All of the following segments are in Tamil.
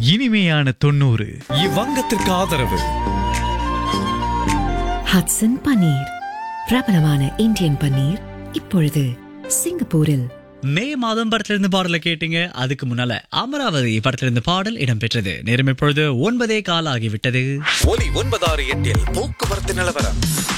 இனிமையான தொண்ணூறு இவ்வங்கத்திற்கு ஆதரவு ஹட்சன் பன்னீர் பிரபலமான இந்தியன் பன்னீர் இப்பொழுது சிங்கப்பூரில் மே மாதம் படத்திலிருந்து பாடலை கேட்டீங்க அதுக்கு முன்னால அமராவதி படத்திலிருந்து பாடல் இடம்பெற்றது நேரம் இப்பொழுது ஒன்பதே கால் ஆகிவிட்டது ஒலி ஒன்பதாறு எட்டில் போக்குவரத்து நிலவரம்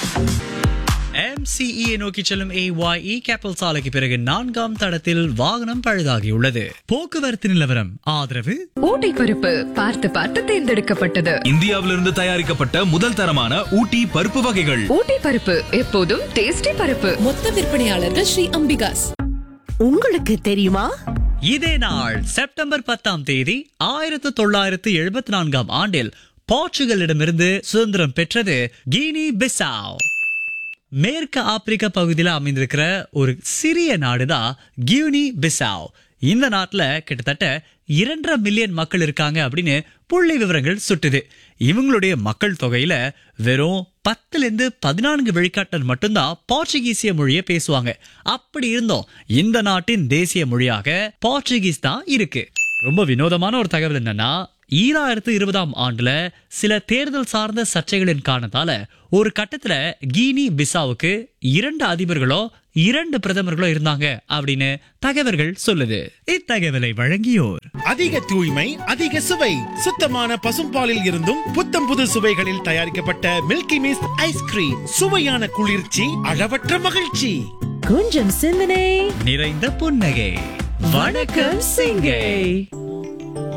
MCE யை நோக்கி செல்லும் AYE கேப்பல் சாலைக்கு பிறகு நான்காம் தடத்தில் வாகனம் பழுதாகியுள்ளது போக்குவரத்து நிலவரம் ஆதரவு ஊட்டி பருப்பு பார்த்து பார்த்து தேர்ந்தெடுக்கப்பட்டது இந்தியாவிலிருந்து தயாரிக்கப்பட்ட முதல் தரமான ஊட்டி பருப்பு வகைகள் ஊட்டி பருப்பு எப்போதும் டேஸ்டி பருப்பு மொத்த விற்பனையாளர்கள் ஸ்ரீ அம்பிகாஸ் உங்களுக்கு தெரியுமா இதே நாள் செப்டம்பர் பத்தாம் தேதி ஆயிரத்து தொள்ளாயிரத்து எழுபத்தி நான்காம் ஆண்டில் போர்ச்சுகலிடமிருந்து சுதந்திரம் பெற்றது கீனி பிசாவ் மேற்கு ஆப்பிரிக்க பகுதியில் அமைந்திருக்கிற ஒரு சிறிய நாடுதான் கியூனி பிசாவ் இந்த நாட்டுல கிட்டத்தட்ட இரண்டரை மில்லியன் மக்கள் இருக்காங்க அப்படின்னு புள்ளி விவரங்கள் சுட்டுது இவங்களுடைய மக்கள் தொகையில வெறும் பத்துல இருந்து பதினான்கு விழுக்காட்டர் மட்டும்தான் போர்ச்சுகீசிய மொழியை பேசுவாங்க அப்படி இருந்தோம் இந்த நாட்டின் தேசிய மொழியாக போர்ச்சுகீஸ் தான் இருக்கு ரொம்ப வினோதமான ஒரு தகவல் என்னன்னா ஈராயிரத்து இருபதாம் ஆண்டுல சில தேர்தல் சார்ந்த சர்ச்சைகளின் காரணத்தால ஒரு கட்டத்துல கீனி பிசாவுக்கு இரண்டு அதிபர்களோ இரண்டு பிரதமர்களோ இருந்தாங்க அப்படின்னு தகவல்கள் சொல்லுது இத்தகவலை வழங்கியோர் அதிக தூய்மை அதிக சுவை சுத்தமான பசும்பாலில் இருந்தும் புத்தம் புது சுவைகளில் தயாரிக்கப்பட்ட மில்கி மிஸ்ட் ஐஸ்கிரீம் சுவையான குளிர்ச்சி அளவற்ற மகிழ்ச்சி கொஞ்சம் சிந்தனை நிறைந்த புன்னகை வணக்கம் சிங்கை